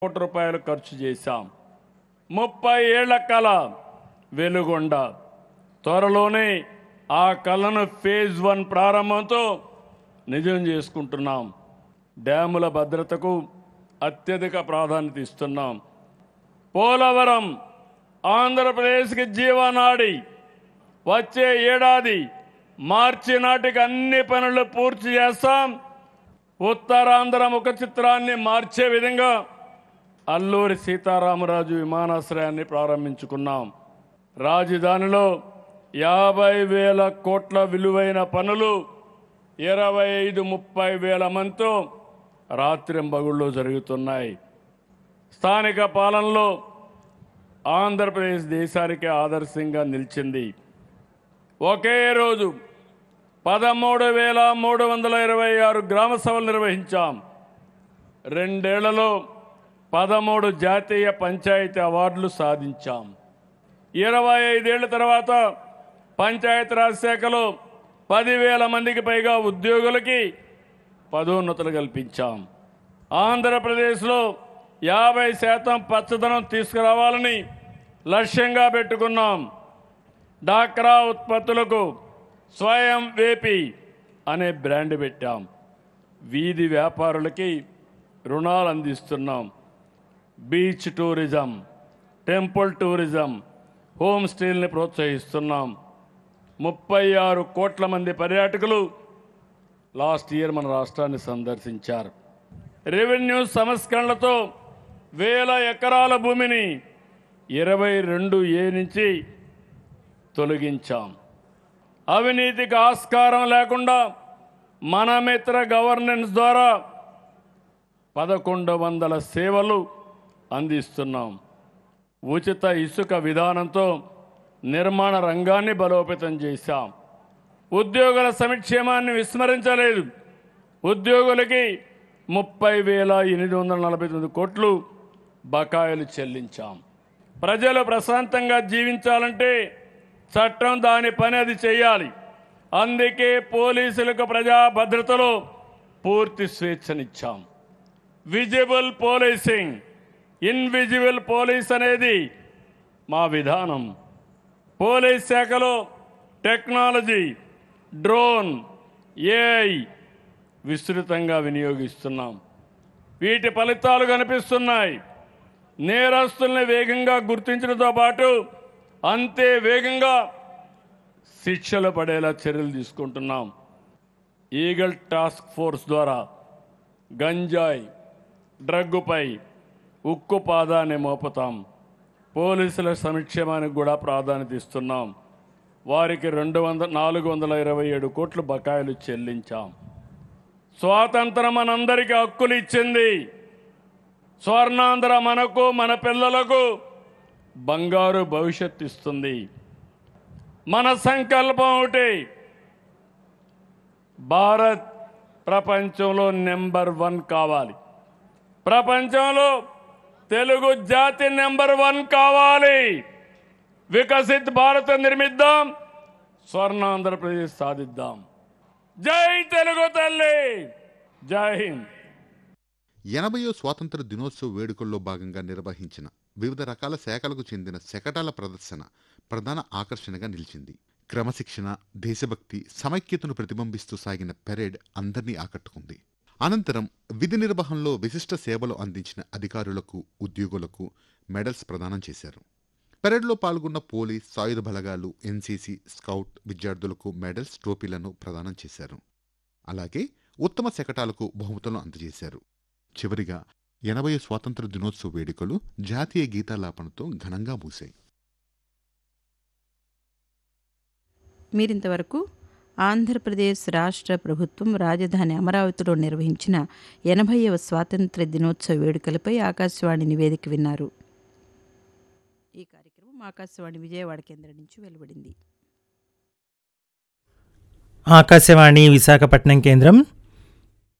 కోట్ల రూపాయలు ఖర్చు చేశాం ముప్పై ఏళ్ల కళ వెలుగొండ త్వరలోనే ఆ కళను ఫేజ్ వన్ ప్రారంభంతో నిజం చేసుకుంటున్నాం డ్యాముల భద్రతకు అత్యధిక ప్రాధాన్యత ఇస్తున్నాం పోలవరం ఆంధ్రప్రదేశ్కి జీవనాడి వచ్చే ఏడాది మార్చి నాటికి అన్ని పనులు పూర్తి చేస్తాం ఉత్తరాంధ్ర ముఖ చిత్రాన్ని మార్చే విధంగా అల్లూరి సీతారామరాజు విమానాశ్రయాన్ని ప్రారంభించుకున్నాం రాజధానిలో యాభై వేల కోట్ల విలువైన పనులు ఇరవై ఐదు ముప్పై వేల మందితో రాత్రింబగుళ్ళు జరుగుతున్నాయి స్థానిక పాలనలో ఆంధ్రప్రదేశ్ దేశానికి ఆదర్శంగా నిలిచింది ఒకే రోజు పదమూడు వేల మూడు వందల ఇరవై ఆరు గ్రామ సభలు నిర్వహించాం రెండేళ్లలో పదమూడు జాతీయ పంచాయతీ అవార్డులు సాధించాం ఇరవై ఐదేళ్ల తర్వాత పంచాయతీరాజ్ శాఖలో పదివేల మందికి పైగా ఉద్యోగులకి పదోన్నతులు కల్పించాం ఆంధ్రప్రదేశ్లో యాభై శాతం పచ్చదనం తీసుకురావాలని లక్ష్యంగా పెట్టుకున్నాం డాక్రా ఉత్పత్తులకు స్వయం వేపి అనే బ్రాండ్ పెట్టాం వీధి వ్యాపారులకి రుణాలు అందిస్తున్నాం beach tourism temple tourism home స్టేల్ని ప్రోత్సహిస్తున్నాం ముప్పై ఆరు కోట్ల మంది పర్యాటకులు లాస్ట్ ఇయర్ మన రాష్ట్రాన్ని సందర్శించారు రెవెన్యూ సంస్కరణలతో వేల ఎకరాల భూమిని ఇరవై రెండు ఏ నుంచి తొలగించాం అవినీతికి ఆస్కారం లేకుండా మన మిత్ర గవర్నెన్స్ ద్వారా పదకొండు వందల సేవలు అందిస్తున్నాం ఉచిత ఇసుక విధానంతో నిర్మాణ రంగాన్ని బలోపేతం చేశాం ఉద్యోగుల సంక్షేమాన్ని విస్మరించలేదు ఉద్యోగులకి ముప్పై వేల ఎనిమిది వందల నలభై తొమ్మిది కోట్లు బకాయిలు చెల్లించాం ప్రజలు ప్రశాంతంగా జీవించాలంటే చట్టం దాని పని అది చేయాలి అందుకే పోలీసులకు ప్రజా భద్రతలో పూర్తి స్వేచ్ఛనిచ్చాం విజిబుల్ పోలీసింగ్ ఇన్విజిబుల్ పోలీస్ అనేది మా విధానం పోలీస్ శాఖలో టెక్నాలజీ డ్రోన్ ఏఐ విస్తృతంగా వినియోగిస్తున్నాం వీటి ఫలితాలు కనిపిస్తున్నాయి నేరస్తుల్ని వేగంగా గుర్తించడంతో పాటు అంతే వేగంగా శిక్షలు పడేలా చర్యలు తీసుకుంటున్నాం ఈగల్ టాస్క్ ఫోర్స్ ద్వారా గంజాయి డ్రగ్గుపై ఉక్కు పాదాన్ని మోపుతాం పోలీసుల సంక్షేమానికి కూడా ప్రాధాన్యత ఇస్తున్నాం వారికి రెండు వందల నాలుగు వందల ఇరవై ఏడు కోట్లు బకాయిలు చెల్లించాం స్వాతంత్రం మనందరికీ హక్కులు ఇచ్చింది స్వర్ణాంధ్ర మనకు మన పిల్లలకు బంగారు భవిష్యత్తు ఇస్తుంది మన సంకల్పం ఒకటి భారత్ ప్రపంచంలో నెంబర్ వన్ కావాలి ప్రపంచంలో తెలుగు జాతి నెంబర్ వన్ కావాలి వికసిత్ భారత్ నిర్మిద్దాం స్వర్ణాంధ్రప్రదేశ్ సాధిద్దాం జై తెలుగు తల్లి జై హింద్ ఎనభయో స్వాతంత్ర దినోత్సవ వేడుకల్లో భాగంగా నిర్వహించిన వివిధ రకాల శాఖలకు చెందిన శకటాల ప్రదర్శన ప్రధాన ఆకర్షణగా నిలిచింది క్రమశిక్షణ దేశభక్తి సమైక్యతను ప్రతిబింబిస్తూ సాగిన పెరేడ్ అందరినీ ఆకట్టుకుంది అనంతరం విధి నిర్వహణలో విశిష్ట సేవలు అందించిన అధికారులకు ఉద్యోగులకు మెడల్స్ ప్రదానం చేశారు పెరేడ్లో పాల్గొన్న పోలీస్ సాయుధ బలగాలు ఎన్సీసీ స్కౌట్ విద్యార్థులకు మెడల్స్ ట్రోఫీలను ప్రదానం చేశారు అలాగే ఉత్తమ శకటాలకు బహుమతులను అందజేశారు చివరిగా ఎనభై స్వాతంత్ర దినోత్సవ వేడుకలు జాతీయ గీతాలాపనతో ఘనంగా మూశాయి మీరింతవరకు ఆంధ్రప్రదేశ్ రాష్ట్ర ప్రభుత్వం రాజధాని అమరావతిలో నిర్వహించిన ఎనభైవ స్వాతంత్ర దినోత్సవ వేడుకలపై ఆకాశవాణి నివేదిక విన్నారు ఈ కార్యక్రమం ఆకాశవాణి విజయవాడ కేంద్రం నుంచి వెలువడింది ఆకాశవాణి విశాఖపట్నం కేంద్రం